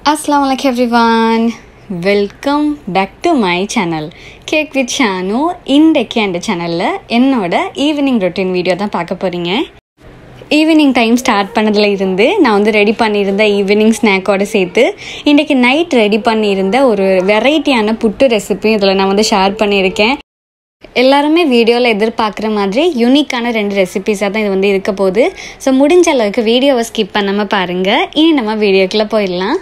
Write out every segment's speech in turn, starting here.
அஸ்லாம் வலைக்கம் everyone welcome back to my channel cake with Shanu இன்றைக்கு அந்த சேனலில் என்னோட ஈவினிங் ரொட்டீன் வீடியோ தான் பார்க்க போகிறீங்க ஈவினிங் டைம் ஸ்டார்ட் பண்ணதுல இருந்து நான் வந்து ரெடி பண்ணியிருந்த ஈவினிங் ஸ்நாக்கோட சேர்த்து இன்றைக்கி நைட் ரெடி பண்ணியிருந்த ஒரு வெரைட்டியான புட்டு ரெசிபியும் இதில் நான் வந்து ஷேர் பண்ணியிருக்கேன் எல்லாருமே வீடியோவில் எதிர்பார்க்குற மாதிரி யூனிக்கான ரெண்டு ரெசிபிஸாக தான் இது வந்து இருக்க போகுது ஸோ முடிஞ்ச அளவுக்கு வீடியோவை ஸ்கிப் பண்ணாமல் பாருங்கள் இனி நம்ம வீடியோக்குள்ளே போயிடலாம்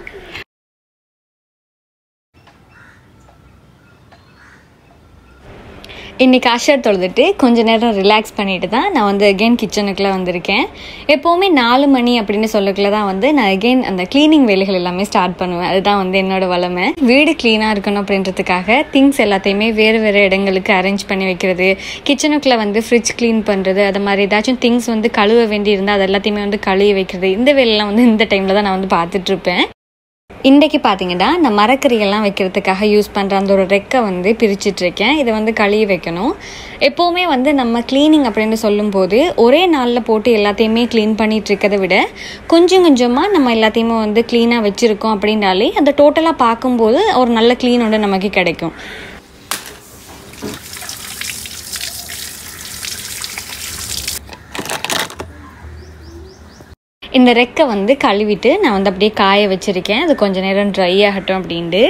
இன்றைக்கி அஷர் தொழுதுட்டு கொஞ்ச நேரம் ரிலாக்ஸ் பண்ணிட்டு தான் நான் வந்து அகெயின் கிச்சனுக்குள்ளே வந்திருக்கேன் எப்போவுமே நாலு மணி அப்படின்னு சொல்லக்குள்ள தான் வந்து நான் அகெயின் அந்த க்ளீனிங் வேலைகள் எல்லாமே ஸ்டார்ட் பண்ணுவேன் அதுதான் வந்து என்னோட வளமை வீடு க்ளீனாக இருக்கணும் அப்படின்றதுக்காக திங்ஸ் எல்லாத்தையுமே வேறு வேறு இடங்களுக்கு அரேஞ்ச் பண்ணி வைக்கிறது கிச்சனுக்குள்ளே வந்து ஃப்ரிட்ஜ் க்ளீன் பண்ணுறது அது மாதிரி ஏதாச்சும் திங்ஸ் வந்து கழுவ வேண்டி இருந்தால் அது எல்லாத்தையுமே வந்து கழுவி வைக்கிறது இந்த வேலையெல்லாம் வந்து இந்த டைமில் தான் நான் வந்து பார்த்துட்ருப்பேன் இன்றைக்கி பார்த்தீங்கன்னா இந்த மரக்கறியெல்லாம் வைக்கிறதுக்காக யூஸ் பண்ணுற அந்த ஒரு ரெக்கை வந்து பிரிச்சிட்ருக்கேன் இதை வந்து கழுவி வைக்கணும் எப்போவுமே வந்து நம்ம க்ளீனிங் அப்படின்னு சொல்லும்போது ஒரே நாளில் போட்டு எல்லாத்தையுமே க்ளீன் பண்ணிட்டு இருக்கதை விட கொஞ்சம் கொஞ்சமாக நம்ம எல்லாத்தையுமே வந்து க்ளீனாக வச்சுருக்கோம் அப்படின்னாலே அந்த டோட்டலாக பார்க்கும்போது ஒரு நல்ல க்ளீன் ஒன்று நமக்கு கிடைக்கும் இந்த ரெக்கை வந்து கழுவிட்டு நான் வந்து அப்படியே காய வச்சுருக்கேன் அது கொஞ்ச நேரம் ட்ரை ஆகட்டும் அப்படின்ட்டு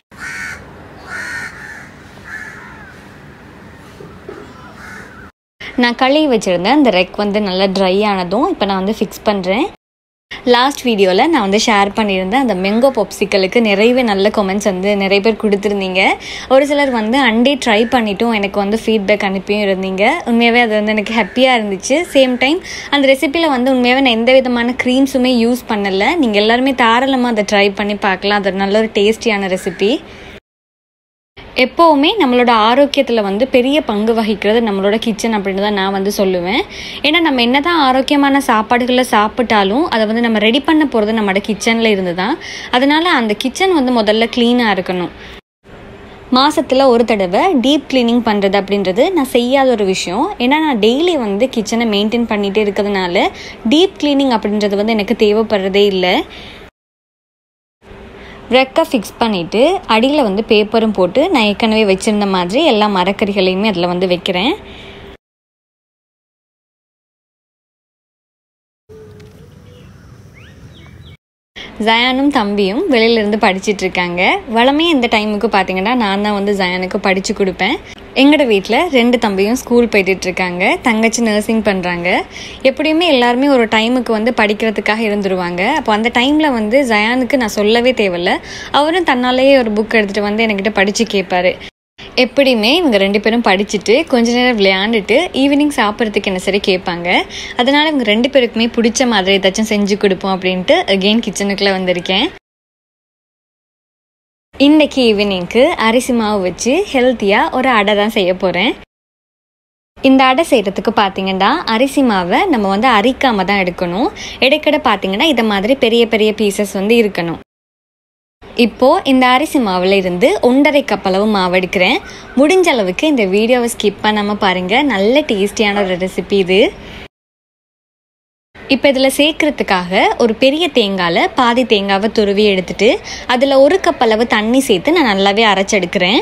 நான் கழுவி வச்சுருந்தேன் அந்த ரெக் வந்து நல்லா ட்ரை ஆனதும் இப்போ நான் வந்து ஃபிக்ஸ் பண்ணுறேன் லாஸ்ட் வீடியோவில் நான் வந்து ஷேர் பண்ணியிருந்தேன் அந்த மெங்கோ பொப்சிக்கலுக்கு நிறையவே நல்ல கமெண்ட்ஸ் வந்து நிறைய பேர் கொடுத்துருந்தீங்க ஒரு சிலர் வந்து அண்டே ட்ரை பண்ணிட்டும் எனக்கு வந்து ஃபீட்பேக் அனுப்பியும் இருந்தீங்க உண்மையாகவே அது வந்து எனக்கு ஹாப்பியாக இருந்துச்சு சேம் டைம் அந்த ரெசிப்பியில் வந்து உண்மையாகவே நான் எந்த விதமான க்ரீம்ஸுமே யூஸ் பண்ணலை நீங்கள் எல்லாருமே தாராளமாக அதை ட்ரை பண்ணி பார்க்கலாம் அது நல்ல ஒரு டேஸ்டியான ரெசிபி எப்போவுமே நம்மளோட ஆரோக்கியத்தில் வந்து பெரிய பங்கு வகிக்கிறது நம்மளோட கிச்சன் அப்படின்னு தான் நான் வந்து சொல்லுவேன் ஏன்னா நம்ம என்ன தான் ஆரோக்கியமான சாப்பாடுகளை சாப்பிட்டாலும் அதை வந்து நம்ம ரெடி பண்ண போகிறது நம்மளோட கிச்சனில் இருந்து தான் அதனால் அந்த கிச்சன் வந்து முதல்ல க்ளீனாக இருக்கணும் மாதத்தில் ஒரு தடவை டீப் க்ளீனிங் பண்ணுறது அப்படின்றது நான் செய்யாத ஒரு விஷயம் ஏன்னா நான் டெய்லி வந்து கிச்சனை மெயின்டைன் பண்ணிகிட்டே இருக்கிறதுனால டீப் க்ளீனிங் அப்படின்றது வந்து எனக்கு தேவைப்படுறதே இல்லை ரெக்கை ஃபிக்ஸ் பண்ணிவிட்டு அடியில் வந்து பேப்பரும் போட்டு நான் ஏற்கனவே வச்சுருந்த மாதிரி எல்லா மரக்கறிகளையுமே அதில் வந்து வைக்கிறேன் ஜயானும் தம்பியும் வெளியிலேருந்து படிச்சுட்டு இருக்காங்க வளமே இந்த டைமுக்கு பார்த்தீங்கன்னா நான் தான் வந்து ஜயானுக்கு படித்து கொடுப்பேன் எங்களோட வீட்டில் ரெண்டு தம்பியும் ஸ்கூல் போயிட்டு இருக்காங்க தங்கச்சி நர்சிங் பண்ணுறாங்க எப்படியுமே எல்லாருமே ஒரு டைமுக்கு வந்து படிக்கிறதுக்காக இருந்துருவாங்க அப்போ அந்த டைமில் வந்து ஜயானுக்கு நான் சொல்லவே தேவையில்ல அவரும் தன்னாலேயே ஒரு புக் எடுத்துகிட்டு வந்து என்கிட்ட படித்து கேட்பாரு எப்படியுமே இவங்க ரெண்டு பேரும் படிச்சுட்டு கொஞ்ச நேரம் விளையாண்டுட்டு ஈவினிங் சாப்பிட்றதுக்கு என்ன சரி கேட்பாங்க அதனால் இவங்க ரெண்டு பேருக்குமே பிடிச்ச மாதிரி ஏதாச்சும் செஞ்சு கொடுப்போம் அப்படின்ட்டு அகெயின் கிச்சனுக்குள்ளே வந்திருக்கேன் இன்றைக்கி ஈவினிங்க்கு அரிசி மாவு வச்சு ஹெல்த்தியாக ஒரு அடை தான் செய்ய போகிறேன் இந்த அடை செய்கிறதுக்கு பார்த்தீங்கன்னா அரிசி மாவை நம்ம வந்து அரிக்காமல் தான் எடுக்கணும் இடைக்கடை பார்த்தீங்கன்னா இதை மாதிரி பெரிய பெரிய பீசஸ் வந்து இருக்கணும் இப்போது இந்த அரிசி மாவில் இருந்து ஒன்றரை கப் அளவு மாவு எடுக்கிறேன் முடிஞ்ச அளவுக்கு இந்த வீடியோவை ஸ்கிப் பண்ணாமல் பாருங்கள் நல்ல டேஸ்டியான ஒரு ரெசிபி இது இப்போ இதில் சேர்க்கறதுக்காக ஒரு பெரிய தேங்காயில் பாதி தேங்காவை துருவி எடுத்துட்டு அதில் ஒரு கப் அளவு தண்ணி சேர்த்து நான் நல்லாவே அரைச்செடுக்கிறேன்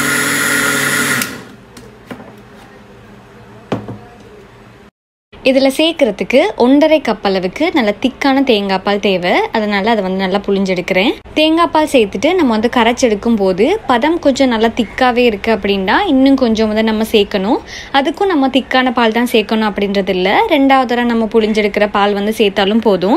இதில் சேர்க்குறதுக்கு ஒன்றரை கப் அளவுக்கு நல்ல திக்கான தேங்காய் பால் தேவை அதனால் அதை வந்து நல்லா புளிஞ்செடுக்கிறேன் தேங்காய் பால் சேர்த்துட்டு நம்ம வந்து கரைச்செடுக்கும் போது பதம் கொஞ்சம் நல்லா திக்காகவே இருக்குது அப்படின்னா இன்னும் கொஞ்சம் வந்து நம்ம சேர்க்கணும் அதுக்கும் நம்ம திக்கான பால் தான் சேர்க்கணும் அப்படின்றது இல்லை ரெண்டாவது தடவை நம்ம புளிஞ்செடுக்கிற பால் வந்து சேர்த்தாலும் போதும்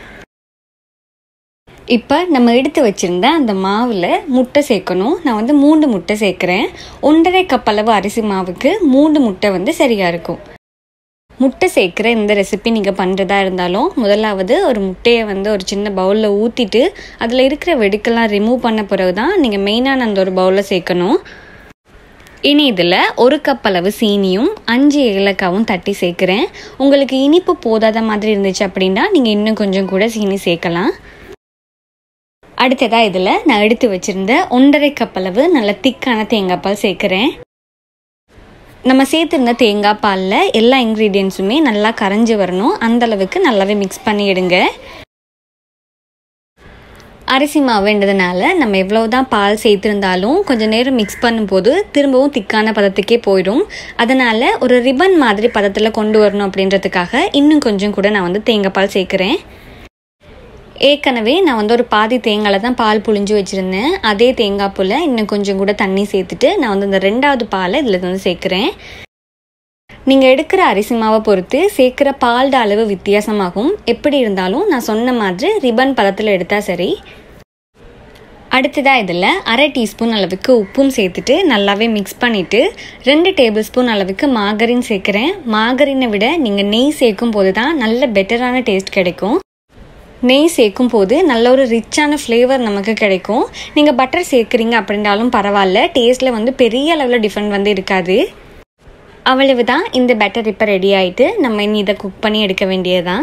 இப்போ நம்ம எடுத்து வச்சுருந்த அந்த மாவில் முட்டை சேர்க்கணும் நான் வந்து மூன்று முட்டை சேர்க்குறேன் ஒன்றரை கப் அளவு அரிசி மாவுக்கு மூன்று முட்டை வந்து சரியாக இருக்கும் முட்டை சேர்க்குற இந்த ரெசிபி நீங்கள் பண்ணுறதா இருந்தாலும் முதலாவது ஒரு முட்டையை வந்து ஒரு சின்ன பவுலில் ஊற்றிட்டு அதில் இருக்கிற வெடுக்கெல்லாம் ரிமூவ் பண்ண பிறகு தான் நீங்கள் மெயினான அந்த ஒரு பவுலில் சேர்க்கணும் இனி இதில் ஒரு கப் அளவு சீனியும் அஞ்சு ஏலக்காவும் தட்டி சேர்க்குறேன் உங்களுக்கு இனிப்பு போதாத மாதிரி இருந்துச்சு அப்படின்னா நீங்கள் இன்னும் கொஞ்சம் கூட சீனி சேர்க்கலாம் அடுத்ததாக இதில் நான் எடுத்து வச்சுருந்த ஒன்றரை கப் அளவு நல்ல திக்கான தேங்காய் பால் சேர்க்குறேன் நம்ம சேர்த்துருந்த தேங்காய் பாலில் எல்லா இன்க்ரீடியன்ஸுமே நல்லா கரைஞ்சி வரணும் அந்தளவுக்கு நல்லாவே மிக்ஸ் பண்ணி எடுங்க அரிசி மாவுன்றதுனால நம்ம எவ்வளோ தான் பால் சேர்த்துருந்தாலும் கொஞ்சம் நேரம் மிக்ஸ் பண்ணும்போது திரும்பவும் திக்கான பதத்துக்கே போயிடும் அதனால் ஒரு ரிப்பன் மாதிரி பதத்தில் கொண்டு வரணும் அப்படின்றதுக்காக இன்னும் கொஞ்சம் கூட நான் வந்து தேங்காய் பால் சேர்க்குறேன் ஏற்கனவே நான் வந்து ஒரு பாதி தேங்காயில் தான் பால் புழிஞ்சு வச்சுருந்தேன் அதே தேங்காய் புல்ல இன்னும் கொஞ்சம் கூட தண்ணி சேர்த்துட்டு நான் வந்து இந்த ரெண்டாவது பாலை இதில் வந்து சேர்க்குறேன் நீங்கள் எடுக்கிற அரிசி மாவை பொறுத்து சேர்க்குற பால்ட அளவு வித்தியாசமாகும் எப்படி இருந்தாலும் நான் சொன்ன மாதிரி ரிப்பன் பதத்தில் எடுத்தால் சரி அடுத்ததாக இதில் அரை டீஸ்பூன் அளவுக்கு உப்பும் சேர்த்துட்டு நல்லாவே மிக்ஸ் பண்ணிவிட்டு ரெண்டு டேபிள் ஸ்பூன் அளவுக்கு மாகரின் சேர்க்குறேன் மாகரினை விட நீங்கள் நெய் சேர்க்கும் போது தான் நல்ல பெட்டரான டேஸ்ட் கிடைக்கும் நெய் சேர்க்கும் போது நல்ல ஒரு ரிச்சான ஃப்ளேவர் நமக்கு கிடைக்கும் நீங்கள் பட்டர் சேர்க்குறீங்க அப்படின்னாலும் பரவாயில்ல டேஸ்ட்டில் வந்து பெரிய அளவில் டிஃப்ரெண்ட் வந்து இருக்காது அவ்வளவு தான் இந்த பேட்டர் இப்போ ரெடி ஆகிட்டு நம்ம இனி இதை குக் பண்ணி எடுக்க வேண்டியதுதான்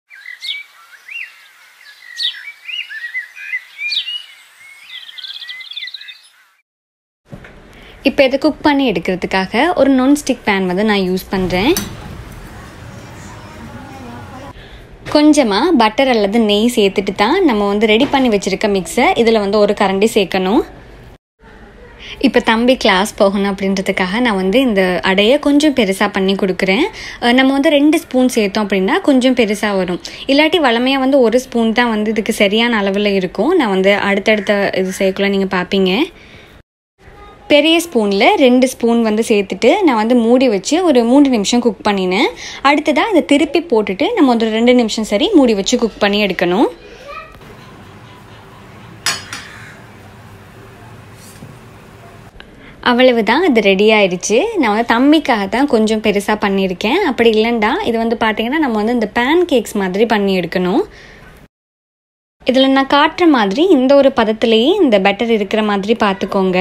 இப்போ இதை குக் பண்ணி எடுக்கிறதுக்காக ஒரு நான்ஸ்டிக் பேன் வந்து நான் யூஸ் பண்ணுறேன் கொஞ்சமாக பட்டர் அல்லது நெய் சேர்த்துட்டு தான் நம்ம வந்து ரெடி பண்ணி வச்சுருக்க மிக்ஸை இதில் வந்து ஒரு கரண்டி சேர்க்கணும் இப்போ தம்பி கிளாஸ் போகணும் அப்படின்றதுக்காக நான் வந்து இந்த அடையை கொஞ்சம் பெருசாக பண்ணி கொடுக்குறேன் நம்ம வந்து ரெண்டு ஸ்பூன் சேர்த்தோம் அப்படின்னா கொஞ்சம் பெருசாக வரும் இல்லாட்டி வளமையாக வந்து ஒரு ஸ்பூன் தான் வந்து இதுக்கு சரியான அளவில் இருக்கும் நான் வந்து அடுத்தடுத்த இது சேர்க்கல நீங்கள் பார்ப்பீங்க பெரிய ஸ்பூனில் ரெண்டு ஸ்பூன் வந்து சேர்த்துட்டு நான் வந்து மூடி வச்சு ஒரு மூணு நிமிஷம் குக் பண்ணினேன் அடுத்ததாக அதை திருப்பி போட்டுட்டு நம்ம ஒரு ரெண்டு நிமிஷம் சரி மூடி வச்சு குக் பண்ணி எடுக்கணும் அவ்வளவு தான் அது ரெடி ஆயிடுச்சு நான் வந்து தம்பிக்காக தான் கொஞ்சம் பெருசாக பண்ணியிருக்கேன் அப்படி இல்லைண்டா இது வந்து பார்த்தீங்கன்னா நம்ம வந்து இந்த பேன் கேக்ஸ் மாதிரி பண்ணி எடுக்கணும் இதில் நான் காட்டுற மாதிரி இந்த ஒரு பதத்துலேயே இந்த பெட்டர் இருக்கிற மாதிரி பார்த்துக்கோங்க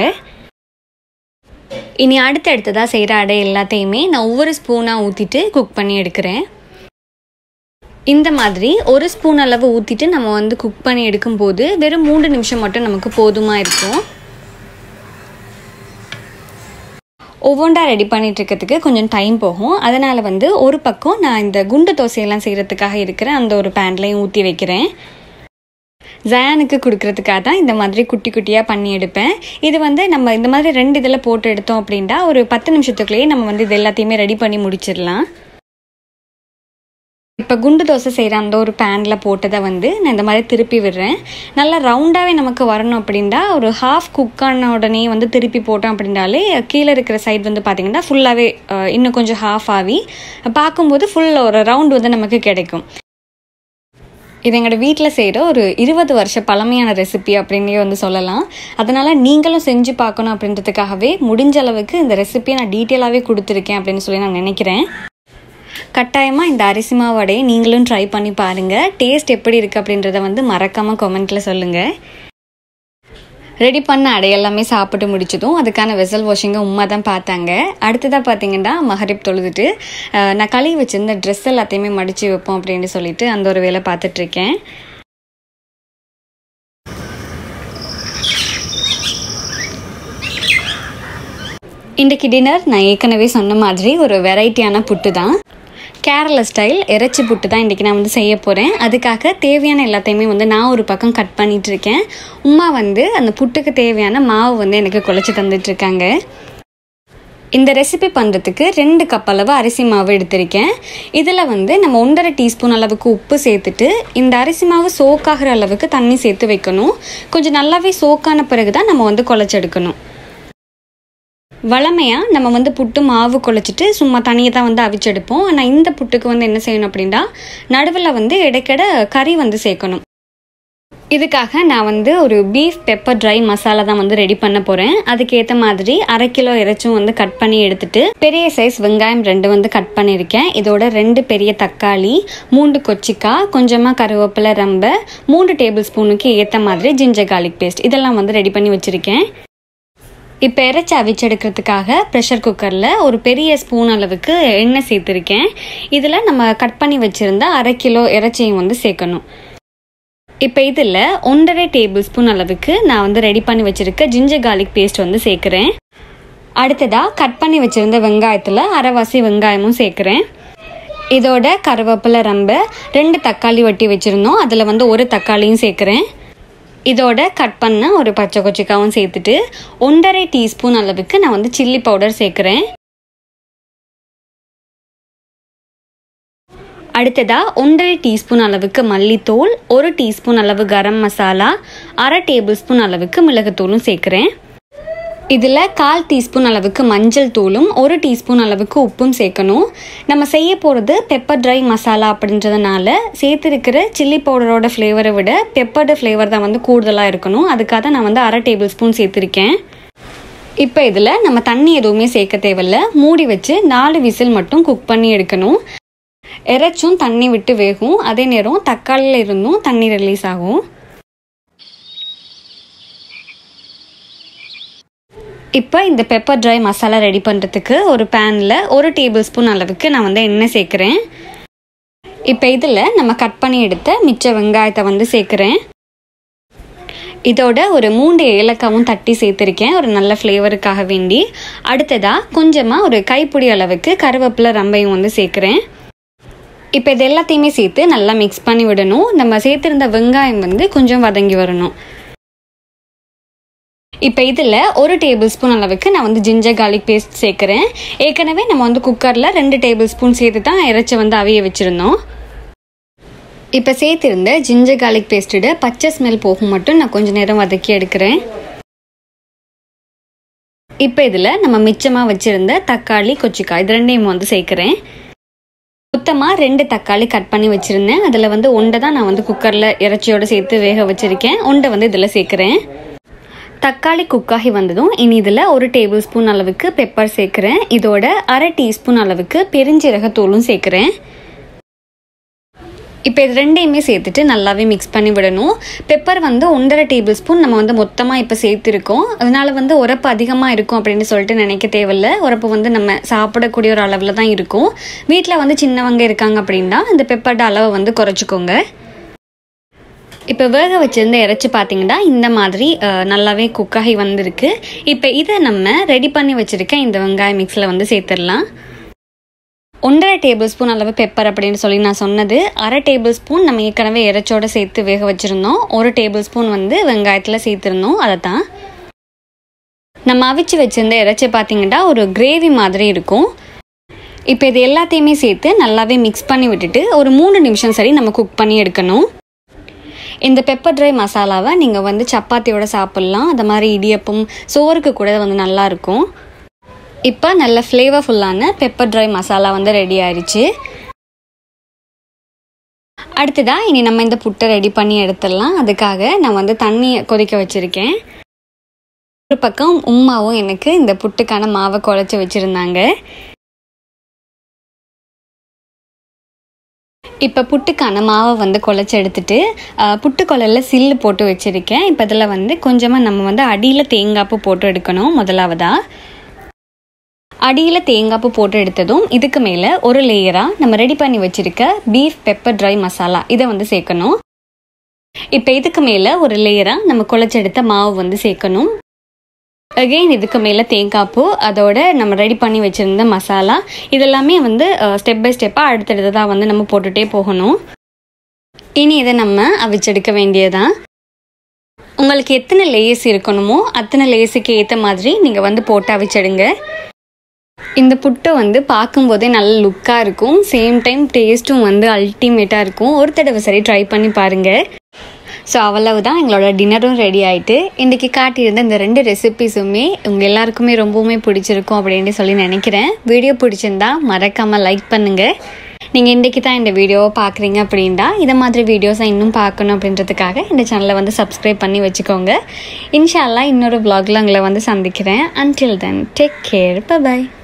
இனி அடுத்தடுத்ததாக செய்கிற அடை எல்லாத்தையுமே நான் ஒவ்வொரு ஸ்பூனாக ஊற்றிட்டு குக் பண்ணி எடுக்கிறேன் இந்த மாதிரி ஒரு ஸ்பூன் அளவு ஊற்றிட்டு நம்ம வந்து குக் பண்ணி எடுக்கும்போது வெறும் மூன்று நிமிஷம் மட்டும் நமக்கு போதுமாக இருக்கும் ஒவ்வொன்றா ரெடி பண்ணிட்டு இருக்கிறதுக்கு கொஞ்சம் டைம் போகும் அதனால் வந்து ஒரு பக்கம் நான் இந்த குண்டு தோசையெல்லாம் செய்கிறதுக்காக இருக்கிற அந்த ஒரு பேன்லையும் ஊற்றி வைக்கிறேன் ஜயானுக்கு கொடுக்கறதுக்காக தான் இந்த மாதிரி குட்டி குட்டியாக பண்ணி எடுப்பேன் இது வந்து நம்ம இந்த மாதிரி ரெண்டு இதில் போட்டு எடுத்தோம் அப்படின்ட்டா ஒரு பத்து நிமிஷத்துக்குள்ளேயே நம்ம வந்து இது எல்லாத்தையுமே ரெடி பண்ணி முடிச்சிடலாம் இப்போ குண்டு தோசை செய்கிற அந்த ஒரு பேனில் போட்டதை வந்து நான் இந்த மாதிரி திருப்பி விடுறேன் நல்லா ரவுண்டாகவே நமக்கு வரணும் அப்படின்டா ஒரு ஹாஃப் குக் ஆன உடனே வந்து திருப்பி போட்டோம் அப்படின்றாலே கீழே இருக்கிற சைடு வந்து பார்த்திங்கன்னா ஃபுல்லாகவே இன்னும் கொஞ்சம் ஹாஃப் ஆகி பார்க்கும்போது ஃபுல் ஒரு ரவுண்ட் வந்து நமக்கு கிடைக்கும் இது எங்களோட வீட்டில் செய்கிற ஒரு இருபது வருஷ பழமையான ரெசிபி அப்படின்னே வந்து சொல்லலாம் அதனால் நீங்களும் செஞ்சு பார்க்கணும் அப்படின்றதுக்காகவே முடிஞ்ச அளவுக்கு இந்த ரெசிபியை நான் டீட்டெயிலாகவே கொடுத்துருக்கேன் அப்படின்னு சொல்லி நான் நினைக்கிறேன் கட்டாயமாக இந்த அரிசி மாவு வடையை நீங்களும் ட்ரை பண்ணி பாருங்கள் டேஸ்ட் எப்படி இருக்குது அப்படின்றத வந்து மறக்காமல் கமெண்ட்டில் சொல்லுங்கள் ரெடி பண்ண அடை எல்லாமே சாப்பிட்டு முடிச்சதும் அதுக்கான வெசல் வாஷிங்கை உமா தான் பார்த்தாங்க அடுத்ததாக பார்த்தீங்கன்னா மஹரிப் தொழுதுட்டு நான் கழுவி வச்சிருந்த ட்ரெஸ் எல்லாத்தையுமே மடித்து வைப்போம் அப்படின்னு சொல்லிட்டு அந்த ஒரு வேலை பார்த்துட்ருக்கேன் இன்றைக்கு டின்னர் நான் ஏற்கனவே சொன்ன மாதிரி ஒரு வெரைட்டியான புட்டு தான் கேரளா ஸ்டைல் இறைச்சி புட்டு தான் இன்றைக்கி நான் வந்து செய்ய போகிறேன் அதுக்காக தேவையான எல்லாத்தையுமே வந்து நான் ஒரு பக்கம் கட் பண்ணிகிட்டு இருக்கேன் உமா வந்து அந்த புட்டுக்கு தேவையான மாவு வந்து எனக்கு குழச்சி தந்துட்டுருக்காங்க இந்த ரெசிபி பண்ணுறதுக்கு ரெண்டு கப் அளவு அரிசி மாவு எடுத்திருக்கேன் இதில் வந்து நம்ம ஒன்றரை டீஸ்பூன் அளவுக்கு உப்பு சேர்த்துட்டு இந்த அரிசி மாவு சோக்காகிற அளவுக்கு தண்ணி சேர்த்து வைக்கணும் கொஞ்சம் நல்லாவே சோக்கான பிறகு தான் நம்ம வந்து குழச்செடுக்கணும் வளமையாக நம்ம வந்து புட்டு மாவு குழச்சிட்டு சும்மா தனியாக தான் வந்து அவிச்செடுப்போம் ஆனால் இந்த புட்டுக்கு வந்து என்ன செய்யணும் அப்படின்னா நடுவில் வந்து இடைக்கிட கறி வந்து சேர்க்கணும் இதுக்காக நான் வந்து ஒரு பீஃப் பெப்பர் ட்ரை மசாலா தான் வந்து ரெடி பண்ண போகிறேன் அதுக்கேற்ற மாதிரி அரை கிலோ இறைச்சும் வந்து கட் பண்ணி எடுத்துட்டு பெரிய சைஸ் வெங்காயம் ரெண்டு வந்து கட் பண்ணியிருக்கேன் இதோட ரெண்டு பெரிய தக்காளி மூன்று கொச்சிக்காய் கொஞ்சமாக கருவேப்பிலை ரம்ப மூன்று டேபிள் ஸ்பூனுக்கு ஏற்ற மாதிரி ஜிஞ்சர் கார்லிக் பேஸ்ட் இதெல்லாம் வந்து ரெடி பண்ணி வச்சுருக்கேன் இப்போ இறைச்சி அவிச்செடுக்கிறதுக்காக ப்ரெஷர் குக்கரில் ஒரு பெரிய ஸ்பூன் அளவுக்கு எண்ணெய் சேர்த்துருக்கேன் இதில் நம்ம கட் பண்ணி வச்சுருந்த அரை கிலோ இறைச்சியும் வந்து சேர்க்கணும் இப்போ இதில் ஒன்றரை டேபிள் ஸ்பூன் அளவுக்கு நான் வந்து ரெடி பண்ணி வச்சுருக்க ஜிஞ்சர் கார்லிக் பேஸ்ட் வந்து சேர்க்குறேன் அடுத்ததாக கட் பண்ணி வச்சுருந்த வெங்காயத்தில் அரைவாசி வெங்காயமும் சேர்க்குறேன் இதோட கருவேப்பிலை ரம்ப ரெண்டு தக்காளி வட்டி வச்சுருந்தோம் அதில் வந்து ஒரு தக்காளியும் சேர்க்குறேன் இதோட கட் பண்ண ஒரு பச்சை கொச்சிக்காவும் சேர்த்துட்டு ஒன்றரை டீஸ்பூன் அளவுக்கு நான் வந்து சில்லி பவுடர் சேர்க்குறேன் அடுத்ததா ஒன்றரை டீஸ்பூன் அளவுக்கு மல்லித்தூள் ஒரு டீஸ்பூன் அளவு கரம் மசாலா அரை டேபிள் ஸ்பூன் அளவுக்கு மிளகுத்தூளும் சேர்க்குறேன் இதில் கால் டீஸ்பூன் அளவுக்கு மஞ்சள் தூளும் ஒரு டீஸ்பூன் அளவுக்கு உப்பும் சேர்க்கணும் நம்ம செய்ய போகிறது பெப்பர் ட்ரை மசாலா அப்படின்றதுனால சேர்த்துருக்கிற சில்லி பவுடரோட ஃப்ளேவரை விட பெப்பர்டு ஃப்ளேவர் தான் வந்து கூடுதலாக இருக்கணும் அதுக்காக தான் நான் வந்து அரை டேபிள் ஸ்பூன் சேர்த்துருக்கேன் இப்போ இதில் நம்ம தண்ணி எதுவுமே சேர்க்க தேவையில்ல மூடி வச்சு நாலு விசில் மட்டும் குக் பண்ணி எடுக்கணும் இறைச்சும் தண்ணி விட்டு வேகும் அதே நேரம் தக்காளியில் இருந்தும் தண்ணி ரிலீஸ் ஆகும் இப்போ இந்த பெப்பர் ட்ரை மசாலா ரெடி பண்ணுறதுக்கு ஒரு பேனில் ஒரு டேபிள் ஸ்பூன் அளவுக்கு நான் வந்து எண்ணெய் சேர்க்குறேன் இப்போ இதில் நம்ம கட் பண்ணி எடுத்த மிச்ச வெங்காயத்தை வந்து சேர்க்குறேன் இதோட ஒரு மூன்று ஏலக்காவும் தட்டி சேர்த்துருக்கேன் ஒரு நல்ல ஃப்ளேவருக்காக வேண்டி அடுத்ததாக கொஞ்சமாக ஒரு கைப்பிடி அளவுக்கு கருவேப்பிலை ரம்பையும் வந்து சேர்க்குறேன் இப்போ இது எல்லாத்தையுமே சேர்த்து நல்லா மிக்ஸ் பண்ணி விடணும் நம்ம சேர்த்துருந்த வெங்காயம் வந்து கொஞ்சம் வதங்கி வரணும் இப்போ இதில் ஒரு டேபிள் ஸ்பூன் அளவுக்கு நான் வந்து ஜிஞ்சர் கார்லிக் பேஸ்ட் சேர்க்குறேன் ஏற்கனவே நம்ம வந்து குக்கரில் ரெண்டு டேபிள் ஸ்பூன் சேர்த்து தான் இறைச்சி வந்து அவிய வச்சுருந்தோம் இப்போ சேர்த்துருந்த ஜிஞ்சர் கார்லிக் பேஸ்ட்டோட பச்சை ஸ்மெல் போகும் மட்டும் நான் கொஞ்சம் நேரம் வதக்கி எடுக்கிறேன் இப்போ இதில் நம்ம மிச்சமாக வச்சுருந்த தக்காளி கொச்சிக்காய் இது ரெண்டையும் வந்து சேர்க்குறேன் மொத்தமாக ரெண்டு தக்காளி கட் பண்ணி வச்சுருந்தேன் அதில் வந்து ஒன்றை தான் நான் வந்து குக்கரில் இறைச்சியோடு சேர்த்து வேக வச்சுருக்கேன் ஒன்றை வந்து இதில் சேர்க்குறேன் தக்காளி குக்காகி வந்ததும் இனி இதில் ஒரு டேபிள் ஸ்பூன் அளவுக்கு பெப்பர் சேர்க்குறேன் இதோட அரை டீஸ்பூன் அளவுக்கு பெருஞ்சீரகத்தூளும் சேர்க்குறேன் இப்போ இது ரெண்டையுமே சேர்த்துட்டு நல்லாவே மிக்ஸ் பண்ணி விடணும் பெப்பர் வந்து ஒன்றரை டேபிள் ஸ்பூன் நம்ம வந்து மொத்தமாக இப்போ சேர்த்துருக்கோம் அதனால வந்து உரப்பு அதிகமாக இருக்கும் அப்படின்னு சொல்லிட்டு நினைக்க தேவையில்ல உரப்பு வந்து நம்ம சாப்பிடக்கூடிய ஒரு அளவில் தான் இருக்கும் வீட்டில் வந்து சின்னவங்க இருக்காங்க அப்படின்னா இந்த பெப்பரோட அளவை வந்து குறைச்சிக்கோங்க இப்போ வேக வச்சுருந்த இறைச்சி பார்த்தீங்கன்னா இந்த மாதிரி நல்லாவே குக்காகி வந்திருக்கு இப்போ இதை நம்ம ரெடி பண்ணி வச்சுருக்க இந்த வெங்காய மிக்ஸில் வந்து சேர்த்துடலாம் ஒன்றரை டேபிள் ஸ்பூன் அளவு பெப்பர் அப்படின்னு சொல்லி நான் சொன்னது அரை டேபிள் ஸ்பூன் நம்ம ஏற்கனவே இறைச்சோடு சேர்த்து வேக வச்சுருந்தோம் ஒரு டேபிள் ஸ்பூன் வந்து வெங்காயத்தில் சேர்த்துருந்தோம் அதை தான் நம்ம அவிச்சு வச்சுருந்த இறைச்சி பார்த்தீங்கன்னா ஒரு கிரேவி மாதிரி இருக்கும் இப்போ இது எல்லாத்தையுமே சேர்த்து நல்லாவே மிக்ஸ் பண்ணி விட்டுட்டு ஒரு மூணு நிமிஷம் சரி நம்ம குக் பண்ணி எடுக்கணும் இந்த பெப்பர் ட்ரை மசாலாவை நீங்கள் வந்து சப்பாத்தியோட சாப்பிட்லாம் அந்த மாதிரி இடியப்பம் சோறுக்கு கூட வந்து நல்லாயிருக்கும் இப்போ நல்ல ஃப்ளேவர்ஃபுல்லான பெப்பர் ட்ரை மசாலா வந்து ரெடி ஆயிடுச்சு அடுத்ததாக இனி நம்ம இந்த புட்டை ரெடி பண்ணி எடுத்துடலாம் அதுக்காக நான் வந்து தண்ணி கொதிக்க வச்சுருக்கேன் ஒரு பக்கம் உமாவும் எனக்கு இந்த புட்டுக்கான மாவை குழச்சி வச்சுருந்தாங்க இப்போ புட்டுக்கான மாவை வந்து குழச்சி எடுத்துட்டு புட்டு குழலில் சில்லு போட்டு வச்சுருக்கேன் இப்போ இதில் வந்து கொஞ்சமாக நம்ம வந்து அடியில் தேங்காய்ப்பு போட்டு எடுக்கணும் முதலாவதாக அடியில் தேங்காய்ப்பு போட்டு எடுத்ததும் இதுக்கு மேலே ஒரு லேயராக நம்ம ரெடி பண்ணி வச்சுருக்க பீஃப் பெப்பர் ட்ரை மசாலா இதை வந்து சேர்க்கணும் இப்போ இதுக்கு மேலே ஒரு லேயராக நம்ம குழச்செடுத்த மாவு வந்து சேர்க்கணும் அகெயின் இதுக்கு மேலே தேங்காய்ப்பூ அதோட நம்ம ரெடி பண்ணி வச்சுருந்த மசாலா இதெல்லாமே வந்து ஸ்டெப் பை ஸ்டெப்பாக அடுத்தடுத்ததாக வந்து நம்ம போட்டுகிட்டே போகணும் இனி இதை நம்ம அவிச்செடுக்க வேண்டியதான் உங்களுக்கு எத்தனை லேயர்ஸ் இருக்கணுமோ அத்தனை லேயர்ஸுக்கு ஏற்ற மாதிரி நீங்கள் வந்து போட்டு அவிச்செடுங்க இந்த புட்டு வந்து பார்க்கும்போதே நல்ல லுக்காக இருக்கும் சேம் டைம் டேஸ்ட்டும் வந்து அல்டிமேட்டாக இருக்கும் ஒரு தடவை சரி ட்ரை பண்ணி பாருங்கள் ஸோ அவ்வளவுதான் எங்களோட டின்னரும் ரெடி ஆகிட்டு இன்றைக்கி காட்டியிருந்த இந்த ரெண்டு ரெசிபிஸுமே உங்கள் எல்லாருக்குமே ரொம்பவுமே பிடிச்சிருக்கும் அப்படின்னு சொல்லி நினைக்கிறேன் வீடியோ பிடிச்சிருந்தா மறக்காமல் லைக் பண்ணுங்கள் நீங்கள் இன்றைக்கி தான் இந்த வீடியோவை பார்க்குறீங்க அப்படின்னா இதை மாதிரி வீடியோஸை இன்னும் பார்க்கணும் அப்படின்றதுக்காக இந்த சேனலை வந்து சப்ஸ்கிரைப் பண்ணி வச்சுக்கோங்க இன்ஷால்லா இன்னொரு vlogல உங்களை வந்து சந்திக்கிறேன் until then take care by